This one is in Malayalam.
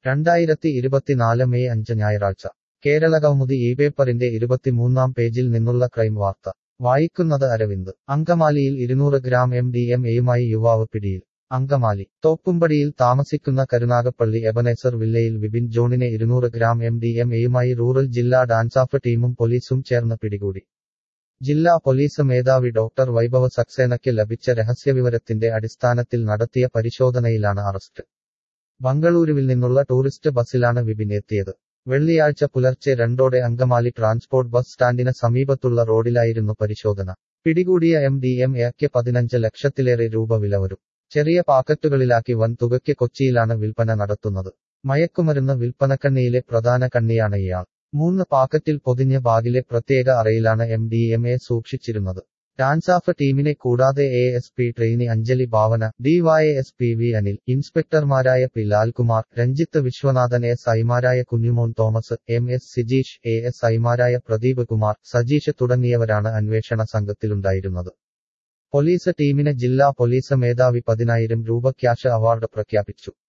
രണ്ടായിരത്തി ഇരുപത്തിനാല് മെയ് അഞ്ച് ഞായറാഴ്ച കേരളകൗമുദി ഈ പേപ്പറിന്റെ ഇരുപത്തിമൂന്നാം പേജിൽ നിന്നുള്ള ക്രൈം വാർത്ത വായിക്കുന്നത് അരവിന്ദ് അങ്കമാലിയിൽ ഇരുന്നൂറ് ഗ്രാം എം ഡി എം എയുമായി യുവാവ് പിടിയിൽ അങ്കമാലി തോപ്പുംപടിയിൽ താമസിക്കുന്ന കരുനാഗപ്പള്ളി എബനേസർ വില്ലയിൽ വിപിൻ ജോണിനെ ഇരുന്നൂറ് ഗ്രാം എം ഡി എം എയുമായി റൂറൽ ജില്ലാ ഡാൻസാഫ് ടീമും പോലീസും ചേർന്ന് പിടികൂടി ജില്ലാ പോലീസ് മേധാവി ഡോക്ടർ വൈഭവ സക്സേനയ്ക്ക് ലഭിച്ച രഹസ്യവിവരത്തിന്റെ അടിസ്ഥാനത്തിൽ നടത്തിയ പരിശോധനയിലാണ് അറസ്റ്റ് ബംഗളൂരുവിൽ നിന്നുള്ള ടൂറിസ്റ്റ് ബസ്സിലാണ് വിപിൻ എത്തിയത് വെള്ളിയാഴ്ച പുലർച്ചെ രണ്ടോടെ അങ്കമാലി ട്രാൻസ്പോർട്ട് ബസ് സ്റ്റാൻഡിന് സമീപത്തുള്ള റോഡിലായിരുന്നു പരിശോധന പിടികൂടിയ എം ഡി എം എക്ക് പതിനഞ്ച് ലക്ഷത്തിലേറെ രൂപ വില വരും ചെറിയ പാക്കറ്റുകളിലാക്കി വൻ തുകയ്ക്ക് കൊച്ചിയിലാണ് വിൽപ്പന നടത്തുന്നത് മയക്കുമരുന്ന് വിൽപ്പനക്കണ്ണിയിലെ പ്രധാന കണ്ണിയാണ് ഇയാൾ മൂന്ന് പാക്കറ്റിൽ പൊതിഞ്ഞ ബാഗിലെ പ്രത്യേക അറയിലാണ് എം ഡി എം എ സൂക്ഷിച്ചിരുന്നത് ഡാൻസാഫ് ടീമിനെ കൂടാതെ A S P trainee Anjali Bhavana DY S P V Anil ഇൻസ്പെക്ടർമാരായ പി ലാൽകുമാർ രഞ്ജിത്ത് വിശ്വനാഥൻ എസ് ഐമാരായ Kunjumon Thomas M S Sijeesh A S ഐമാരായ പ്രദീപ് കുമാർ സജീഷ് തുടങ്ങിയവരാണ് അന്വേഷണ സംഘത്തിലുണ്ടായിരുന്നത് പോലീസ് ടീമിന് ജില്ലാ പോലീസ് മേധാവി പതിനായിരം രൂപ ക്യാഷ് അവാർഡ് പ്രഖ്യാപിച്ചു